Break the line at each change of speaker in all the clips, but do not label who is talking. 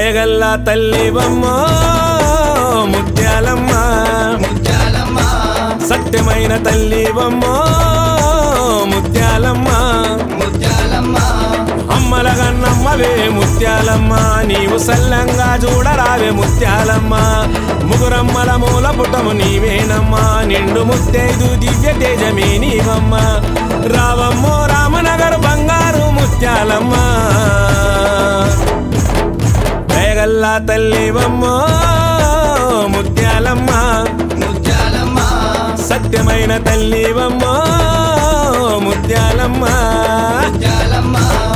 దయగల్ల తల్లివమ్మ ముత్యాలమ్మ
ముత్యాలమ్మ
సత్యమైన తల్లివమ్మ ముత్యాలమ్మ
ముత్యాలమ్మ
అమ్మల గన్నమ్మవే ముత్యాలమ్మ నీవు సల్లంగా చూడరావే ముత్యాలమ్మ ముగురమ్మల మూల పుటము నీవేనమ్మా నిండు ముత్తైదు దివ్య తేజమే నీవమ్మ రావమ్మో రామనగర్ బంగారు ముత్యాలమ్మ దయగల్లా తల్లివమ్మ ముత్యాలమ్మ
ముత్యాలమ్మ
సత్యమైన తల్లివమ్మ ముత్యాలమ్మ
ముత్యాలమ్మ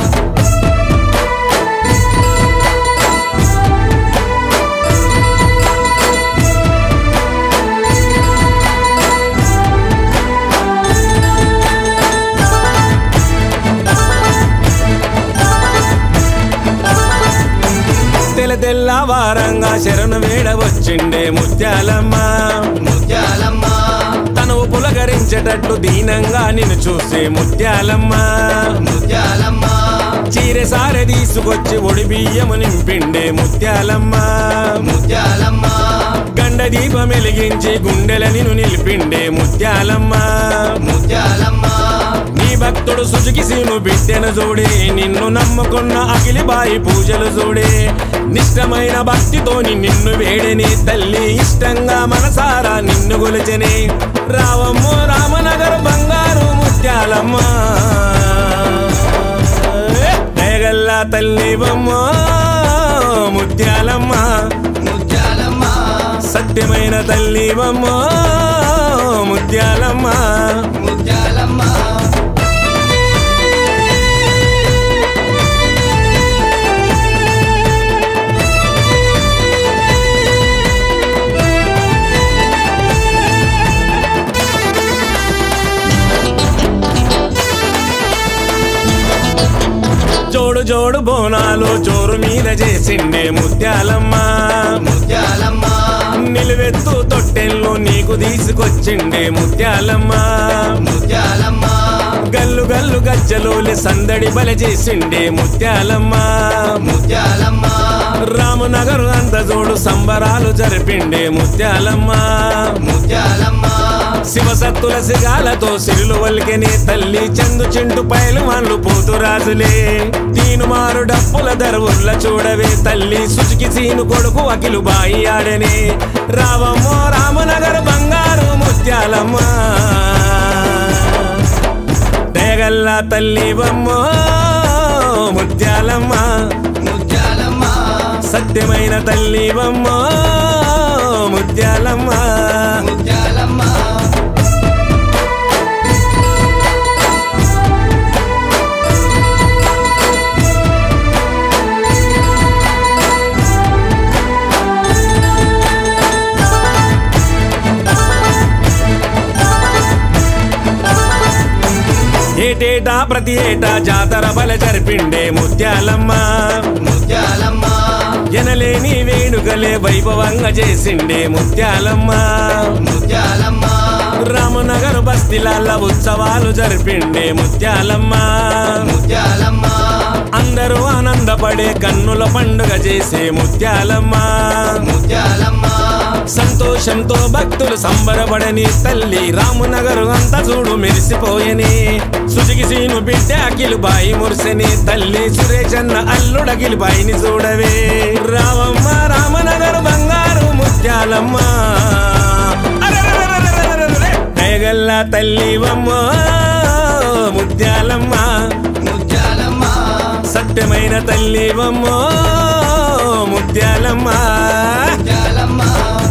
తెల తెల్లవారంగా శరణు వేడ వచ్చిండే ముత్యాలమ్మ
ముత్యాలమ్మ
తను పులకరించేటట్లు దీనంగా నిన్ను చూసే ముత్యాలమ్మ
ముత్యాలమ్మ
చీరె సారె తీసుకొచ్చి ఒడి బియ్యము నింపిండే ముత్యాలమ్మ
ముత్యాలమ్మ
గండ దీపం వెలిగించి గుండెల నిన్ను నిలిపిండే ముత్యాలమ్మ
ముత్యాలమ్మ
నీ భక్తుడు సుజుకి సీను బిడ్డెను చూడే నిన్ను నమ్ముకున్న అఖిలిబాయి పూజలు చూడే నిష్టమైన భక్తితోని నిన్ను వేడని తల్లి ఇష్టంగా మనసారా నిన్ను గొలిచని రావమ్మో రామనగర్ బంగారు ముత్యాలమ్మ దయగల్లా తల్లివమ్మ ముత్యాలమ్మ
ముత్యాలమ్మ
సత్యమైన తల్లివమ్మ ముత్యాలమ్మ
ముత్యాలమ్మ
జోడు జోడు బోనాలు చోరు మీద చేసిండే ముత్యాలమ్మ
ముత్యాలమ్మ
నిలువెత్తు తొట్టెళ్ళు నీకు తీసుకొచ్చిండే ముత్యాలమ్మ
ముత్యాలమ్మ
గల్లు గల్లు గజ్జలోలి సందడి బల చేసిండే ముత్యాలమ్మ
ముత్యాలమ్మ
రామనగర్ అంత జోడు సంబరాలు జరిపిండే ముత్యాలమ్మ
ముత్యాలమ్మ
శివసత్తుల సిగాలతో సిరులు వల్కెనే తల్లి చందు చింటు పైలు వాళ్ళు పోతురాజులే తీను మారు డప్పుల దరువుల్ల చూడవే తల్లి సుచికి సీను కొడుకు అఖిలు బాయి ఆడనే రావమ్మో రామనగర్ బంగారు ముత్యాలమ్మ దయగల్లా తల్లివమ్మో ముత్యాలమ్మ
ముత్యాలమ్మ
సత్యమైన తల్లివమ్మో ముత్యాలమ్మ
ముత్యాలమ్మ
ఏటేటా ప్రతి ఏటా జాతర బల జరిపిండే ముత్యాలమ్మ
ముత్యాలమ్మ
ఎనలేని వేడుకలే వైభవంగా చేసిండే ముత్యాలమ్మ
ముత్యాలమ్మ
రామనగర్ బస్తీలాల ఉత్సవాలు జరిపిండే ముత్యాలమ్మ
ముత్యాలమ్మ
అందరూ ఆనందపడే కన్నుల పండుగ చేసే ముత్యాలమ్మ
ముత్యాలమ్మ
సంతోషంతో భక్తులు సంబరపడని తల్లి రామునగర్ అంతా చూడు మెరిసిపోయని సుజికి సీను బిడ్డ అఖిలు బాయి మురిసెని తల్లి సురేషన్న అల్లుడగిలి బాయిని చూడవే రావమ్మ రామనగర్ బంగారు ముత్యాలమ్మ అరెరెరెరెరెరెరెరెరె. దయగల్ల తల్లివమ్మ ముత్యాలమ్మ
ముత్యాలమ్మ
సత్యమైన తల్లివమ్మ ముత్యాలమ్మ
ముత్యాలమ్మ